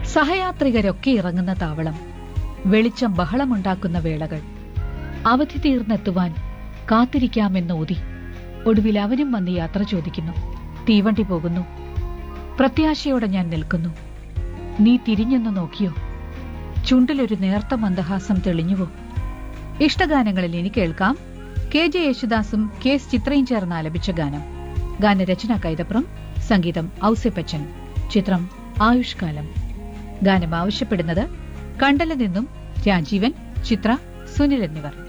സഹയാത്രികരൊക്കെ ഇറങ്ങുന്ന താവളം വെളിച്ചം ബഹളമുണ്ടാക്കുന്ന വേളകൾ അവധി തീർന്നെത്തുവാൻ കാത്തിരിക്കാമെന്നോതി ഒടുവിൽ അവനും വന്ന് യാത്ര ചോദിക്കുന്നു തീവണ്ടി പോകുന്നു പ്രത്യാശയോടെ ഞാൻ നിൽക്കുന്നു നീ തിരിഞ്ഞൊന്ന് നോക്കിയോ ചുണ്ടിലൊരു നേർത്ത മന്ദഹാസം തെളിഞ്ഞുവോ ഇഷ്ടഗാനങ്ങളിൽ ഇനി കേൾക്കാം കെ ജെ യേശുദാസും കെ എസ് ചിത്രയും ചേർന്ന് ആലപിച്ച ഗാനം ഗാനരചന കൈതപ്രം സംഗീതം ഔസേപ്പച്ചൻ ചിത്രം ആയുഷ്കാലം ഗാനം ആവശ്യപ്പെടുന്നത് കണ്ടല നിന്നും രാജീവൻ ചിത്ര സുനിൽ എന്നിവർ